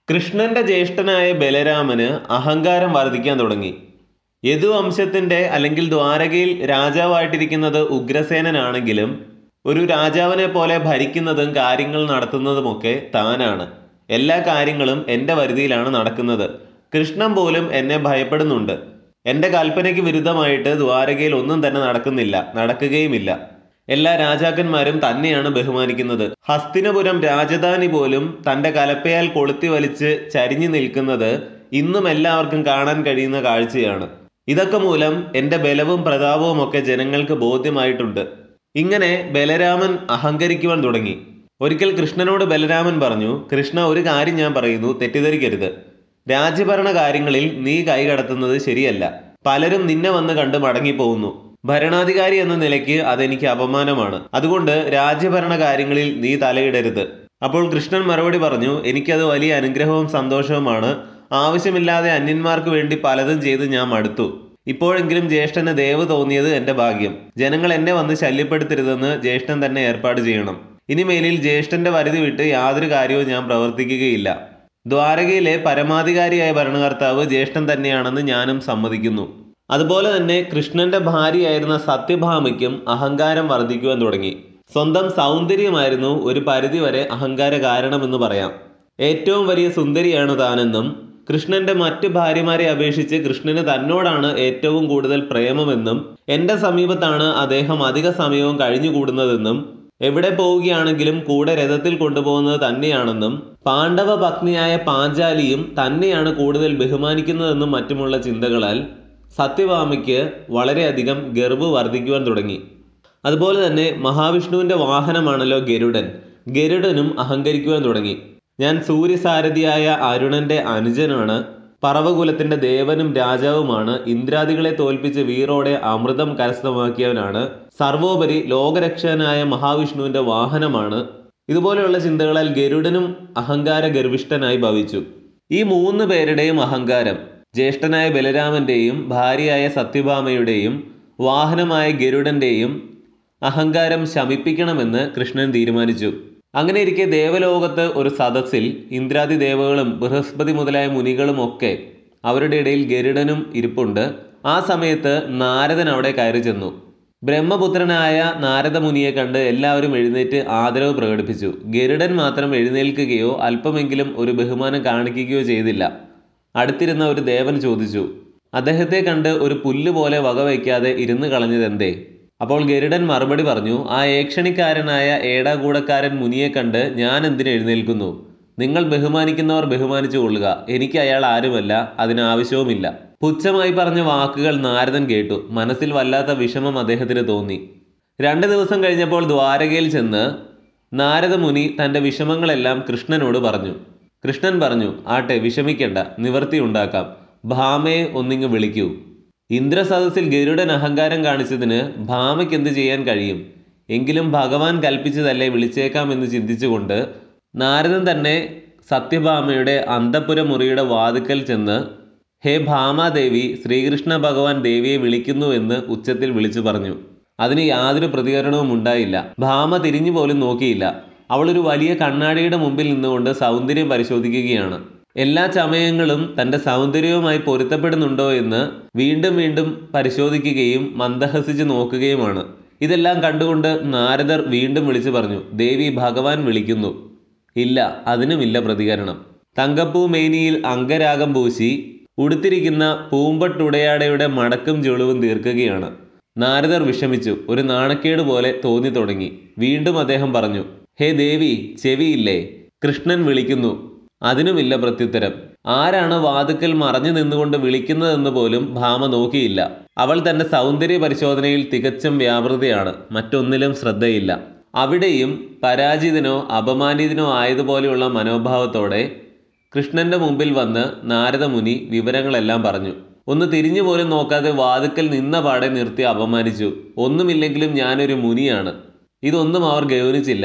കൃഷ്ണന്റെ ജ്യേഷ്ഠനായ ബലരാമന് അഹങ്കാരം വർദ്ധിക്കാൻ തുടങ്ങി യദുവംശത്തിന്റെ അല്ലെങ്കിൽ ദ്വാരകയിൽ രാജാവായിട്ടിരിക്കുന്നത് ഉഗ്രസേനനാണെങ്കിലും ഒരു രാജാവിനെ പോലെ ഭരിക്കുന്നതും കാര്യങ്ങൾ നടത്തുന്നതുമൊക്കെ താനാണ് എല്ലാ കാര്യങ്ങളും എൻ്റെ വരുതിയിലാണ് നടക്കുന്നത് കൃഷ്ണൻ പോലും എന്നെ ഭയപ്പെടുന്നുണ്ട് എൻ്റെ കൽപ്പനയ്ക്ക് വിരുദ്ധമായിട്ട് ദ്വാരകയിൽ ഒന്നും തന്നെ നടക്കുന്നില്ല നടക്കുകയുമില്ല എല്ലാ രാജാക്കന്മാരും തന്നെയാണ് ബഹുമാനിക്കുന്നത് ഹസ്തിനപുരം രാജധാനി പോലും തൻ്റെ കലപ്പയാൽ കൊളുത്തി വലിച്ച് ചരിഞ്ഞു നിൽക്കുന്നത് ഇന്നും എല്ലാവർക്കും കാണാൻ കഴിയുന്ന കാഴ്ചയാണ് ഇതൊക്കെ മൂലം എൻ്റെ ബലവും പ്രതാപവും ഒക്കെ ജനങ്ങൾക്ക് ബോധ്യമായിട്ടുണ്ട് ഇങ്ങനെ ബലരാമൻ അഹങ്കരിക്കുവാൻ തുടങ്ങി ഒരിക്കൽ കൃഷ്ണനോട് ബലരാമൻ പറഞ്ഞു കൃഷ്ണ ഒരു കാര്യം ഞാൻ പറയുന്നു തെറ്റിദ്ധരിക്കരുത് രാജ്യഭരണ കാര്യങ്ങളിൽ നീ കൈകടത്തുന്നത് ശരിയല്ല പലരും നിന്നെ വന്ന് കണ്ട് മടങ്ങിപ്പോകുന്നു ഭരണാധികാരി എന്ന നിലയ്ക്ക് അതെനിക്ക് അപമാനമാണ് അതുകൊണ്ട് രാജ്യഭരണ കാര്യങ്ങളിൽ നീ തലയിടരുത് അപ്പോൾ കൃഷ്ണൻ മറുപടി പറഞ്ഞു എനിക്കത് വലിയ അനുഗ്രഹവും സന്തോഷവുമാണ് ആവശ്യമില്ലാതെ അന്യന്മാർക്ക് വേണ്ടി പലതും ചെയ്ത് ഞാൻ മടുത്തു ഇപ്പോഴെങ്കിലും ജ്യേഷ്ഠന് ദയവ് തോന്നിയത് എന്റെ ഭാഗ്യം ജനങ്ങൾ എന്നെ വന്ന് ശല്യപ്പെടുത്തരുതെന്ന് ജ്യേഷ്ഠൻ തന്നെ ഏർപ്പാട് ചെയ്യണം ഇനിമേലിൽ ജ്യേഷ്ഠന്റെ പരിധി വിട്ട് യാതൊരു കാര്യവും ഞാൻ പ്രവർത്തിക്കുകയില്ല ദ്വാരകയിലെ പരമാധികാരിയായ ഭരണകർത്താവ് ജ്യേഷ്ഠൻ തന്നെയാണെന്ന് ഞാനും സമ്മതിക്കുന്നു അതുപോലെ തന്നെ കൃഷ്ണന്റെ ഭാര്യയായിരുന്ന സത്യഭാമയ്ക്കും അഹങ്കാരം വർദ്ധിക്കുവാൻ തുടങ്ങി സ്വന്തം സൗന്ദര്യമായിരുന്നു ഒരു പരിധിവരെ അഹങ്കാര കാരണമെന്ന് പറയാം ഏറ്റവും വലിയ സുന്ദരിയാണ് താനെന്നും കൃഷ്ണന്റെ മറ്റു ഭാര്യമാരെ അപേക്ഷിച്ച് കൃഷ്ണന് തന്നോടാണ് ഏറ്റവും കൂടുതൽ പ്രേമമെന്നും എന്റെ സമീപത്താണ് അദ്ദേഹം അധിക സമയവും കഴിഞ്ഞുകൂടുന്നതെന്നും എവിടെ പോവുകയാണെങ്കിലും കൂടെ രഥത്തിൽ കൊണ്ടുപോകുന്നത് തന്നെയാണെന്നും പാണ്ഡവ പത്നിയായ പാഞ്ചാലിയും തന്നെയാണ് കൂടുതൽ ബഹുമാനിക്കുന്നതെന്നും മറ്റുമുള്ള ചിന്തകളാൽ സത്യഭാമയ്ക്ക് വളരെയധികം ഗർവ് വർദ്ധിക്കുവാൻ തുടങ്ങി അതുപോലെ തന്നെ മഹാവിഷ്ണുവിന്റെ വാഹനമാണല്ലോ ഗരുഡൻ ഗരുഡനും അഹങ്കരിക്കുവാൻ തുടങ്ങി ഞാൻ സൂര്യസാരഥിയായ അരുണന്റെ അനുജനാണ് പറവകുലത്തിന്റെ ദേവനും രാജാവുമാണ് ഇന്ദ്രാദികളെ തോൽപ്പിച്ച് വീറോടെ അമൃതം കരസ്ഥമാക്കിയവനാണ് സർവോപരി ലോകരക്ഷകനായ മഹാവിഷ്ണുവിന്റെ വാഹനമാണ് ഇതുപോലെയുള്ള ചിന്തകളാൽ ഗരുഡനും അഹങ്കാര ഗർവിഷ്ഠനായി ഭവിച്ചു ഈ മൂന്ന് പേരുടെയും അഹങ്കാരം ജ്യേഷ്ഠനായ ബലരാമന്റെയും ഭാര്യയായ സത്യഭാമയുടെയും വാഹനമായ ഗരുഡന്റെയും അഹങ്കാരം ശമിപ്പിക്കണമെന്ന് കൃഷ്ണൻ തീരുമാനിച്ചു അങ്ങനെ ഇരിക്കെ ദേവലോകത്ത് ഒരു സദസ്സിൽ ഇന്ദ്രാദി ദേവകളും ബൃഹസ്പതി മുതലായ മുനികളും ഒക്കെ അവരുടെ ഇടയിൽ ഗരുഡനും ഇരിപ്പുണ്ട് ആ സമയത്ത് നാരദൻ അവിടെ കയറി ചെന്നു ബ്രഹ്മപുത്രനായ നാരദ മുനിയെ കണ്ട് എല്ലാവരും എഴുന്നേറ്റ് ആദരവ് പ്രകടിപ്പിച്ചു ഗരുഡൻ മാത്രം എഴുന്നേൽക്കുകയോ അല്പമെങ്കിലും ഒരു ബഹുമാനം കാണിക്കുകയോ ചെയ്തില്ല അടുത്തിരുന്ന ഒരു ദേവൻ ചോദിച്ചു അദ്ദേഹത്തെ കണ്ട് ഒരു പുല്ല് പോലെ വകവയ്ക്കാതെ ഇരുന്ന് കളഞ്ഞതെന്തേ അപ്പോൾ ഗരുഡൻ മറുപടി പറഞ്ഞു ആ ഏക്ഷണിക്കാരനായ ഏടാകൂടക്കാരൻ മുനിയെ കണ്ട് ഞാൻ എന്തിന് എഴുന്നേൽക്കുന്നു നിങ്ങൾ ബഹുമാനിക്കുന്നവർ ബഹുമാനിച്ചു കൊള്ളുക എനിക്ക് അയാൾ ആരുമല്ല അതിന് ആവശ്യവുമില്ല പുച്ഛമായി പറഞ്ഞ വാക്കുകൾ നാരദൻ കേട്ടു മനസ്സിൽ വല്ലാത്ത വിഷമം അദ്ദേഹത്തിന് തോന്നി രണ്ട് ദിവസം കഴിഞ്ഞപ്പോൾ ദ്വാരകയിൽ ചെന്ന് നാരദ മുനി തൻ്റെ വിഷമങ്ങളെല്ലാം കൃഷ്ണനോട് പറഞ്ഞു കൃഷ്ണൻ പറഞ്ഞു ആട്ടെ വിഷമിക്കേണ്ട നിവർത്തി ഉണ്ടാക്കാം ഭാമയെ ഒന്നിങ്ങ് വിളിക്കൂ ഇന്ദ്രസദസ്സിൽ ഗരുഡൻ അഹങ്കാരം കാണിച്ചതിന് ഭാമയ്ക്ക് എന്ത് ചെയ്യാൻ കഴിയും എങ്കിലും ഭഗവാൻ കൽപ്പിച്ചതല്ലേ വിളിച്ചേക്കാമെന്ന് ചിന്തിച്ചുകൊണ്ട് നാരദൻ തന്നെ സത്യഭാമയുടെ അന്തപുര മുറിയുടെ വാതുക്കൽ ചെന്ന് ഹേ ഭാമാദേവി ശ്രീകൃഷ്ണ ഭഗവാൻ ദേവിയെ വിളിക്കുന്നു എന്ന് ഉച്ചത്തിൽ വിളിച്ചു പറഞ്ഞു അതിന് യാതൊരു പ്രതികരണവും ഉണ്ടായില്ല ഭാമ തിരിഞ്ഞു പോലും നോക്കിയില്ല അവൾ ഒരു വലിയ കണ്ണാടിയുടെ മുമ്പിൽ നിന്നുകൊണ്ട് സൗന്ദര്യം പരിശോധിക്കുകയാണ് എല്ലാ ചമയങ്ങളും തൻ്റെ സൗന്ദര്യവുമായി പൊരുത്തപ്പെടുന്നുണ്ടോ എന്ന് വീണ്ടും വീണ്ടും പരിശോധിക്കുകയും മന്ദഹസിച്ച് നോക്കുകയുമാണ് ഇതെല്ലാം കണ്ടുകൊണ്ട് നാരദർ വീണ്ടും വിളിച്ചു പറഞ്ഞു ദേവി ഭഗവാൻ വിളിക്കുന്നു ഇല്ല അതിനുമില്ല പ്രതികരണം തങ്കപ്പൂ മേനിയിൽ അംഗരാഗം പൂശി ഉടുത്തിരിക്കുന്ന പൂമ്പട്ടുടയാടയുടെ മടക്കും ചുളിവും തീർക്കുകയാണ് നാരദർ വിഷമിച്ചു ഒരു നാണക്കേട് പോലെ തോന്നി തുടങ്ങി വീണ്ടും അദ്ദേഹം പറഞ്ഞു ഹേ ദേവി ചെവിയില്ലേ കൃഷ്ണൻ വിളിക്കുന്നു അതിനുമില്ല പ്രത്യുത്തരം ആരാണ് വാതുക്കൽ മറഞ്ഞു നിന്നുകൊണ്ട് വിളിക്കുന്നതെന്ന് പോലും ഭാമ നോക്കിയില്ല അവൾ തന്റെ സൗന്ദര്യ പരിശോധനയിൽ തികച്ചും വ്യാപൃതയാണ് മറ്റൊന്നിലും ശ്രദ്ധയില്ല അവിടെയും പരാജിതനോ അപമാനിതനോ ആയതുപോലെയുള്ള മനോഭാവത്തോടെ കൃഷ്ണന്റെ മുമ്പിൽ വന്ന് നാരദമുനി വിവരങ്ങളെല്ലാം പറഞ്ഞു ഒന്ന് തിരിഞ്ഞു പോലും നോക്കാതെ വാതുക്കൽ നിന്ന പാടെ നിർത്തി അപമാനിച്ചു ഒന്നുമില്ലെങ്കിലും ഞാനൊരു മുനിയാണ് ഇതൊന്നും അവർ ഗൗനിച്ചില്ല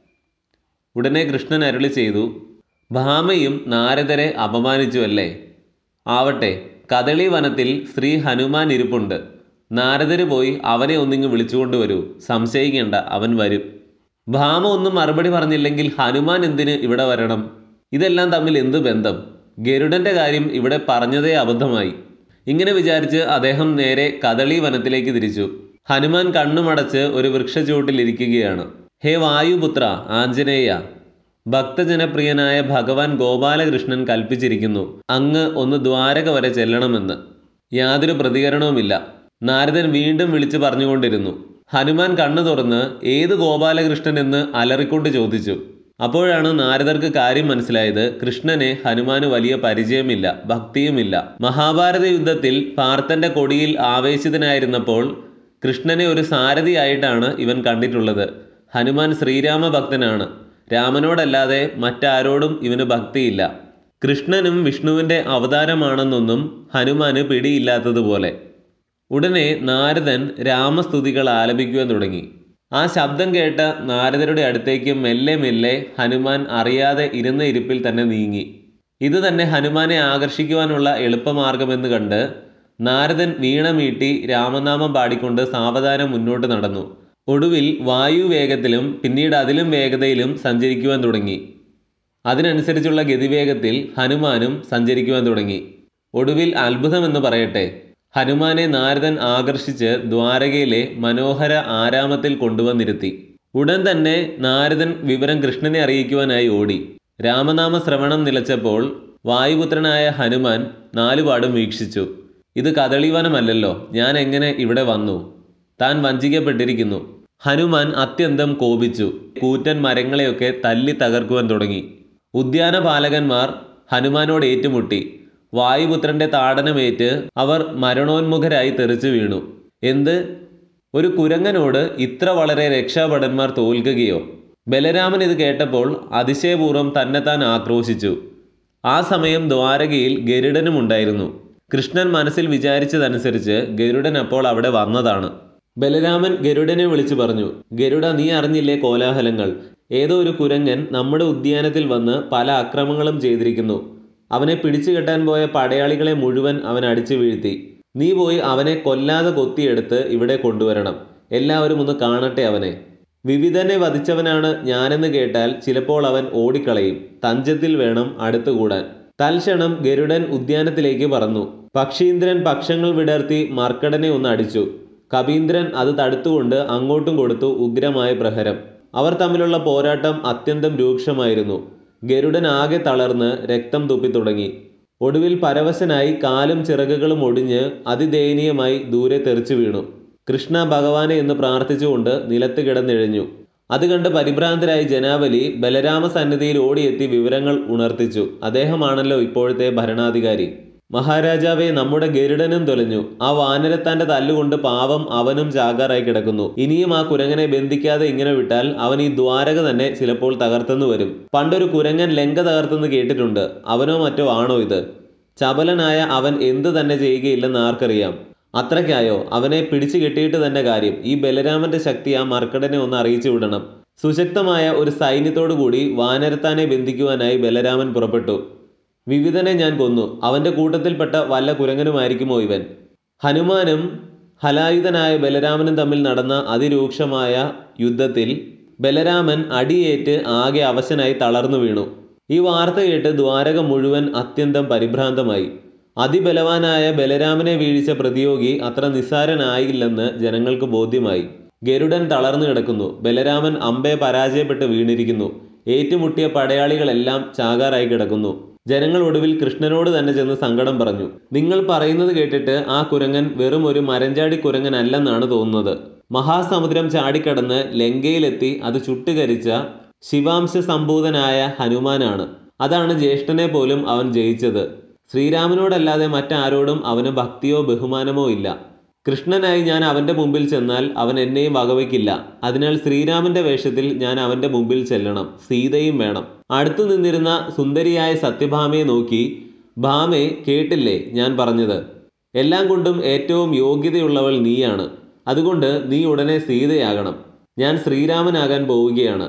ഉടനെ കൃഷ്ണൻ അരുളി ചെയ്തു ഭാമയും നാരദരെ അപമാനിച്ചു അല്ലേ ആവട്ടെ കദളി വനത്തിൽ ശ്രീ ഹനുമാൻ ഇരിപ്പുണ്ട് നാരദര് പോയി അവനെ ഒന്നിങ്ങ് വിളിച്ചുകൊണ്ടുവരൂ സംശയിക്കേണ്ട അവൻ വരും ഭാമ ഒന്നും മറുപടി പറഞ്ഞില്ലെങ്കിൽ ഹനുമാൻ എന്തിന് ഇവിടെ വരണം ഇതെല്ലാം തമ്മിൽ എന്ത് ബന്ധം ഗരുഡന്റെ കാര്യം ഇവിടെ പറഞ്ഞതേ അബദ്ധമായി ഇങ്ങനെ വിചാരിച്ച് അദ്ദേഹം നേരെ കദളി വനത്തിലേക്ക് തിരിച്ചു ഹനുമാൻ കണ്ണുമടച്ച് ഒരു വൃക്ഷച്ചുവട്ടിലിരിക്കുകയാണ് ഹേ വായുപുത്ര ആഞ്ജനേയ ഭക്തജനപ്രിയനായ ഭഗവാൻ ഗോപാലകൃഷ്ണൻ കൽപ്പിച്ചിരിക്കുന്നു അങ്ങ് ഒന്ന് ദ്വാരക വരെ ചെല്ലണമെന്ന് യാതൊരു പ്രതികരണവുമില്ല നാരദൻ വീണ്ടും വിളിച്ചു പറഞ്ഞുകൊണ്ടിരുന്നു ഹനുമാൻ കണ്ണു തുറന്ന് ഏത് ഗോപാലകൃഷ്ണൻ എന്ന് അലറിക്കൊണ്ട് ചോദിച്ചു അപ്പോഴാണ് നാരദർക്ക് കാര്യം മനസ്സിലായത് കൃഷ്ണനെ ഹനുമാന് വലിയ പരിചയമില്ല ഭക്തിയുമില്ല മഹാഭാരത യുദ്ധത്തിൽ പാർത്ഥന്റെ കൊടിയിൽ ആവേശിതനായിരുന്നപ്പോൾ കൃഷ്ണനെ ഒരു സാരഥിയായിട്ടാണ് ഇവൻ കണ്ടിട്ടുള്ളത് ഹനുമാൻ ശ്രീരാമ ഭക്തനാണ് രാമനോടല്ലാതെ മറ്റാരോടും ഇവന് ഭക്തിയില്ല കൃഷ്ണനും വിഷ്ണുവിൻ്റെ അവതാരമാണെന്നൊന്നും ഹനുമാന് പിടിയില്ലാത്തതുപോലെ ഉടനെ നാരദൻ രാമസ്തുതികൾ ആലപിക്കുവാൻ തുടങ്ങി ആ ശബ്ദം കേട്ട നാരദരുടെ അടുത്തേക്ക് മെല്ലെ മെല്ലെ ഹനുമാൻ അറിയാതെ ഇരുന്ന ഇരിപ്പിൽ തന്നെ നീങ്ങി ഇത് തന്നെ ഹനുമാനെ ആകർഷിക്കുവാനുള്ള എളുപ്പമാർഗമെന്ന് കണ്ട് നാരദൻ വീണ മീട്ടി രാമനാമം പാടിക്കൊണ്ട് സാവധാനം മുന്നോട്ട് നടന്നു ഒടുവിൽ വായു വേഗത്തിലും പിന്നീട് അതിലും വേഗതയിലും സഞ്ചരിക്കുവാൻ തുടങ്ങി അതിനനുസരിച്ചുള്ള ഗതിവേഗത്തിൽ ഹനുമാനും സഞ്ചരിക്കുവാൻ തുടങ്ങി ഒടുവിൽ അത്ഭുതമെന്ന് പറയട്ടെ ഹനുമാനെ നാരദൻ ആകർഷിച്ച് ദ്വാരകയിലെ മനോഹര ആരാമത്തിൽ കൊണ്ടുവന്നിരുത്തി ഉടൻ തന്നെ നാരദൻ വിവരം കൃഷ്ണനെ അറിയിക്കുവാനായി ഓടി രാമനാമ ശ്രവണം നിലച്ചപ്പോൾ വായുപുത്രനായ ഹനുമാൻ നാലുപാടും വീക്ഷിച്ചു ഇത് കദളിവനമല്ലല്ലോ ഞാൻ എങ്ങനെ ഇവിടെ വന്നു താൻ വഞ്ചിക്കപ്പെട്ടിരിക്കുന്നു ഹനുമാൻ അത്യന്തം കോപിച്ചു കൂറ്റൻ മരങ്ങളെയൊക്കെ തല്ലി തകർക്കുവാൻ തുടങ്ങി ഉദ്യാനപാലകന്മാർ ഹനുമാനോട് ഏറ്റുമുട്ടി വായുപുത്രന്റെ താടനമേറ്റ് അവർ മരണോന്മുഖരായി തെറിച്ചു വീണു എന്ത് ഒരു കുരങ്ങനോട് ഇത്ര വളരെ രക്ഷാഭടന്മാർ തോൽക്കുകയോ ബലരാമൻ ഇത് കേട്ടപ്പോൾ അതിശയപൂർവ്വം തന്നെത്താൻ ആക്രോശിച്ചു ആ സമയം ദ്വാരകയിൽ ഗരുഡനും ഉണ്ടായിരുന്നു കൃഷ്ണൻ മനസ്സിൽ വിചാരിച്ചതനുസരിച്ച് ഗരുഡൻ അപ്പോൾ അവിടെ വന്നതാണ് ബലരാമൻ ഗരുഡനെ വിളിച്ചു പറഞ്ഞു ഗരുഡ നീ അറിഞ്ഞില്ലേ കോലാഹലങ്ങൾ ഏതോ ഒരു കുരങ്ങൻ നമ്മുടെ ഉദ്യാനത്തിൽ വന്ന് പല അക്രമങ്ങളും ചെയ്തിരിക്കുന്നു അവനെ പിടിച്ചു കെട്ടാൻ പോയ പടയാളികളെ മുഴുവൻ അവൻ അടിച്ചു വീഴ്ത്തി നീ പോയി അവനെ കൊല്ലാതെ കൊത്തിയെടുത്ത് ഇവിടെ കൊണ്ടുവരണം എല്ലാവരും ഒന്ന് കാണട്ടെ അവനെ വിവിധനെ വധിച്ചവനാണ് ഞാനെന്ന് കേട്ടാൽ ചിലപ്പോൾ അവൻ ഓടിക്കളയും തഞ്ചത്തിൽ വേണം അടുത്തുകൂടാൻ തൽക്ഷണം ഗരുഡൻ ഉദ്യാനത്തിലേക്ക് പറന്നു പക്ഷീന്ദ്രൻ പക്ഷങ്ങൾ വിടർത്തി മർക്കടനെ ഒന്ന് അടിച്ചു കവീന്ദ്രൻ അത് തടുത്തുകൊണ്ട് അങ്ങോട്ടും കൊടുത്തു ഉഗ്രമായ പ്രഹരം അവർ തമ്മിലുള്ള പോരാട്ടം അത്യന്തം രൂക്ഷമായിരുന്നു ഗരുഡൻ ആകെ തളർന്ന് രക്തം തുപ്പിത്തുടങ്ങി ഒടുവിൽ പരവശനായി കാലും ചിറകുകളും ഒടിഞ്ഞ് അതിദയനീയമായി ദൂരെ തെറിച്ചു വീണു കൃഷ്ണ ഭഗവാനെ എന്ന് പ്രാർത്ഥിച്ചുകൊണ്ട് നിലത്ത് കിടന്നെഴിഞ്ഞു അത് കണ്ട് പരിഭ്രാന്തരായി ജനാവലി ബലരാമ സന്നിധിയിൽ ഓടിയെത്തി വിവരങ്ങൾ ഉണർത്തിച്ചു അദ്ദേഹമാണല്ലോ ഇപ്പോഴത്തെ ഭരണാധികാരി മഹാരാജാവെ നമ്മുടെ ഗരുഡനും തൊലഞ്ഞു ആ വാനരത്താന്റെ തല്ലുകൊണ്ട് പാവം അവനും ചാകാറായി കിടക്കുന്നു ഇനിയും ആ കുരങ്ങനെ ബന്ധിക്കാതെ ഇങ്ങനെ വിട്ടാൽ അവൻ ഈ ദ്വാരക തന്നെ ചിലപ്പോൾ തകർത്തെന്ന് വരും പണ്ടൊരു കുരങ്ങൻ ലങ്ക തകർത്തെന്ന് കേട്ടിട്ടുണ്ട് അവനോ മറ്റോ ആണോ ഇത് ചപലനായ അവൻ എന്ത് തന്നെ ചെയ്യുകയില്ലെന്ന് ആർക്കറിയാം അത്രയ്ക്കായോ അവനെ പിടിച്ചു കെട്ടിയിട്ട് തന്നെ കാര്യം ഈ ബലരാമന്റെ ശക്തി ആ മർക്കടനെ ഒന്ന് അറിയിച്ചു വിടണം സുശക്തമായ ഒരു സൈന്യത്തോടു കൂടി വാനരത്താനെ ബന്ധിക്കുവാനായി ബലരാമൻ പുറപ്പെട്ടു വിവിധനെ ഞാൻ കൊന്നു അവന്റെ കൂട്ടത്തിൽപ്പെട്ട വല്ല കുരങ്ങനുമായിരിക്കുമോ ഇവൻ ഹനുമാനും ഹലായുധനായ ബലരാമനും തമ്മിൽ നടന്ന അതിരൂക്ഷമായ യുദ്ധത്തിൽ ബലരാമൻ അടിയേറ്റ് ആകെ അവശനായി തളർന്നു വീണു ഈ വാർത്ത കേട്ട് ദ്വാരക മുഴുവൻ അത്യന്തം പരിഭ്രാന്തമായി അതിബലവാനായ ബലരാമനെ വീഴിച്ച പ്രതിയോഗി അത്ര നിസ്സാരനായില്ലെന്ന് ജനങ്ങൾക്ക് ബോധ്യമായി ഗരുഡൻ തളർന്നു കിടക്കുന്നു ബലരാമൻ അമ്പെ പരാജയപ്പെട്ട് വീണിരിക്കുന്നു ഏറ്റുമുട്ടിയ പടയാളികളെല്ലാം ചാകാറായി കിടക്കുന്നു ജനങ്ങൾ ഒടുവിൽ കൃഷ്ണനോട് തന്നെ ചെന്ന് സങ്കടം പറഞ്ഞു നിങ്ങൾ പറയുന്നത് കേട്ടിട്ട് ആ കുരങ്ങൻ വെറും ഒരു മരഞ്ചാടി കുരങ്ങനല്ലെന്നാണ് തോന്നുന്നത് മഹാസമുദ്രം ചാടിക്കടന്ന് ലങ്കയിലെത്തി അത് ചുട്ടുകരിച്ച ശിവാംശ സംഭൂതനായ ഹനുമാനാണ് അതാണ് ജ്യേഷ്ഠനെ പോലും അവൻ ജയിച്ചത് ശ്രീരാമനോടല്ലാതെ മറ്റാരോടും അവന് ഭക്തിയോ ബഹുമാനമോ ഇല്ല കൃഷ്ണനായി ഞാൻ അവൻ്റെ മുമ്പിൽ ചെന്നാൽ അവൻ എന്നെയും വകവയ്ക്കില്ല അതിനാൽ ശ്രീരാമന്റെ വേഷത്തിൽ ഞാൻ അവൻ്റെ മുമ്പിൽ ചെല്ലണം സീതയും വേണം അടുത്തു നിന്നിരുന്ന സുന്ദരിയായ സത്യഭാമയെ നോക്കി ഭാമേ കേട്ടില്ലേ ഞാൻ പറഞ്ഞത് എല്ലാം കൊണ്ടും ഏറ്റവും യോഗ്യതയുള്ളവൾ നീയാണ് അതുകൊണ്ട് നീ ഉടനെ സീതയാകണം ഞാൻ ശ്രീരാമനാകാൻ പോവുകയാണ്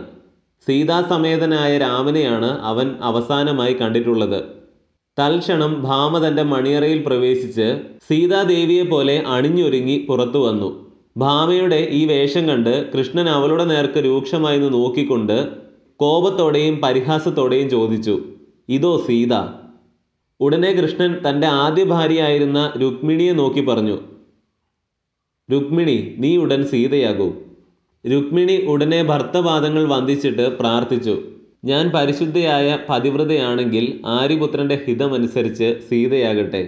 സീതാസമേതനായ രാമനെയാണ് അവൻ അവസാനമായി കണ്ടിട്ടുള്ളത് തൽക്ഷണം ഭാമ തന്റെ മണിയറയിൽ പ്രവേശിച്ച് സീതാദേവിയെ പോലെ അണിഞ്ഞൊരുങ്ങി പുറത്തു വന്നു ഭാമയുടെ ഈ വേഷം കണ്ട് കൃഷ്ണൻ അവളുടെ നേർക്ക് രൂക്ഷമായി നിന്ന് നോക്കിക്കൊണ്ട് കോപത്തോടെയും പരിഹാസത്തോടെയും ചോദിച്ചു ഇതോ സീത ഉടനെ കൃഷ്ണൻ തൻ്റെ ആദ്യ ഭാര്യയായിരുന്ന രുക്മിണിയെ നോക്കി പറഞ്ഞു രുക്മിണി നീ ഉടൻ സീതയാകൂ രുക്മിണി ഉടനെ ഭർത്തപാദങ്ങൾ വന്ദിച്ചിട്ട് പ്രാർത്ഥിച്ചു ഞാൻ പരിശുദ്ധയായ പതിവ്രതയാണെങ്കിൽ ആര്യപുത്രന്റെ ഹിതമനുസരിച്ച് സീതയാകട്ടെ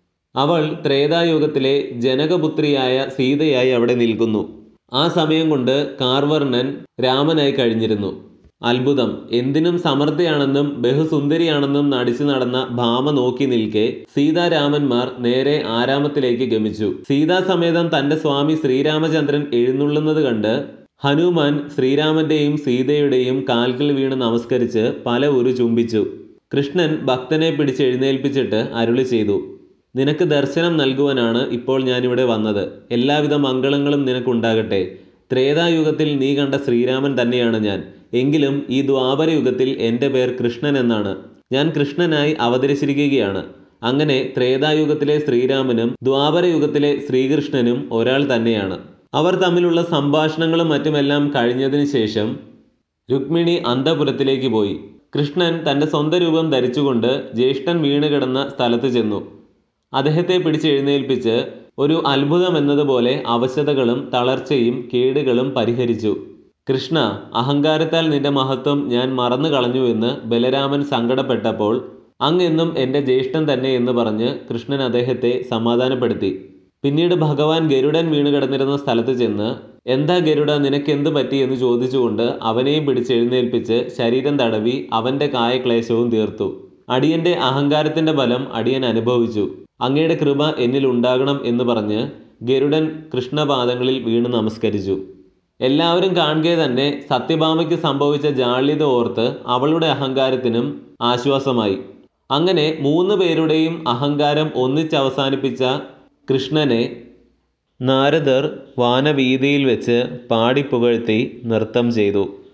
അവൾ ത്രേതായുഗത്തിലെ ജനകപുത്രിയായ സീതയായി അവിടെ നിൽക്കുന്നു ആ സമയം കൊണ്ട് കാർവർണൻ രാമനായി കഴിഞ്ഞിരുന്നു അത്ഭുതം എന്തിനും സമർത്ഥയാണെന്നും ബഹുസുന്ദരിയാണെന്നും നടിച്ചു നടന്ന ഭാമ നോക്കി നിൽക്കെ സീതാരാമന്മാർ നേരെ ആരാമത്തിലേക്ക് ഗമിച്ചു സീതാസമേതം തന്റെ സ്വാമി ശ്രീരാമചന്ദ്രൻ എഴുന്നള്ളുന്നത് കണ്ട് ഹനുമാൻ ശ്രീരാമന്റെയും സീതയുടെയും കാൽക്കൽ വീണ് നമസ്കരിച്ച് പല ഉരു ചുംബിച്ചു കൃഷ്ണൻ ഭക്തനെ പിടിച്ച് എഴുന്നേൽപ്പിച്ചിട്ട് അരുളി ചെയ്തു നിനക്ക് ദർശനം നൽകുവാനാണ് ഇപ്പോൾ ഞാനിവിടെ വന്നത് എല്ലാവിധ മംഗളങ്ങളും നിനക്കുണ്ടാകട്ടെ ത്രേതായുഗത്തിൽ നീ കണ്ട ശ്രീരാമൻ തന്നെയാണ് ഞാൻ എങ്കിലും ഈ ദ്വാപരയുഗത്തിൽ എൻ്റെ പേർ കൃഷ്ണൻ എന്നാണ് ഞാൻ കൃഷ്ണനായി അവതരിച്ചിരിക്കുകയാണ് അങ്ങനെ ത്രേതായുഗത്തിലെ ശ്രീരാമനും ദ്വാപരയുഗത്തിലെ ശ്രീകൃഷ്ണനും ഒരാൾ തന്നെയാണ് അവർ തമ്മിലുള്ള സംഭാഷണങ്ങളും മറ്റുമെല്ലാം കഴിഞ്ഞതിന് ശേഷം രുക്മിണി അന്തപുരത്തിലേക്ക് പോയി കൃഷ്ണൻ തൻ്റെ സ്വന്തം രൂപം ധരിച്ചുകൊണ്ട് ജ്യേഷ്ഠൻ വീണ് കിടന്ന സ്ഥലത്ത് ചെന്നു അദ്ദേഹത്തെ പിടിച്ചെഴുന്നേൽപ്പിച്ച് ഒരു അത്ഭുതം എന്നതുപോലെ അവശതകളും തളർച്ചയും കേടുകളും പരിഹരിച്ചു കൃഷ്ണ അഹങ്കാരത്താൽ നിന്റെ മഹത്വം ഞാൻ മറന്നു കളഞ്ഞു എന്ന് ബലരാമൻ സങ്കടപ്പെട്ടപ്പോൾ അങ്ങെന്നും എൻ്റെ ജ്യേഷ്ഠൻ തന്നെ എന്ന് പറഞ്ഞ് കൃഷ്ണൻ അദ്ദേഹത്തെ സമാധാനപ്പെടുത്തി പിന്നീട് ഭഗവാൻ ഗരുഡൻ വീണ് കിടന്നിരുന്ന സ്ഥലത്ത് ചെന്ന് എന്താ ഗരുഡ നിനക്കെന്ത് പറ്റി എന്ന് ചോദിച്ചുകൊണ്ട് അവനെയും പിടിച്ചെഴുന്നേൽപ്പിച്ച് ശരീരം തടവി അവൻ്റെ കായക്ലേശവും തീർത്തു അടിയന്റെ അഹങ്കാരത്തിന്റെ ബലം അടിയൻ അനുഭവിച്ചു അങ്ങയുടെ കൃപ എന്നിൽ ഉണ്ടാകണം എന്ന് പറഞ്ഞ് ഗരുഡൻ കൃഷ്ണപാദങ്ങളിൽ വീണ് നമസ്കരിച്ചു എല്ലാവരും കാണുകെ തന്നെ സത്യഭാമയ്ക്ക് സംഭവിച്ച ജാള്യത ഓർത്ത് അവളുടെ അഹങ്കാരത്തിനും ആശ്വാസമായി അങ്ങനെ മൂന്ന് പേരുടെയും അഹങ്കാരം ഒന്നിച്ചവസാനിപ്പിച്ച കൃഷ്ണനെ നാരദർ വാനവീതിയിൽ വെച്ച് പാടിപ്പുകഴ്ത്തി നൃത്തം ചെയ്തു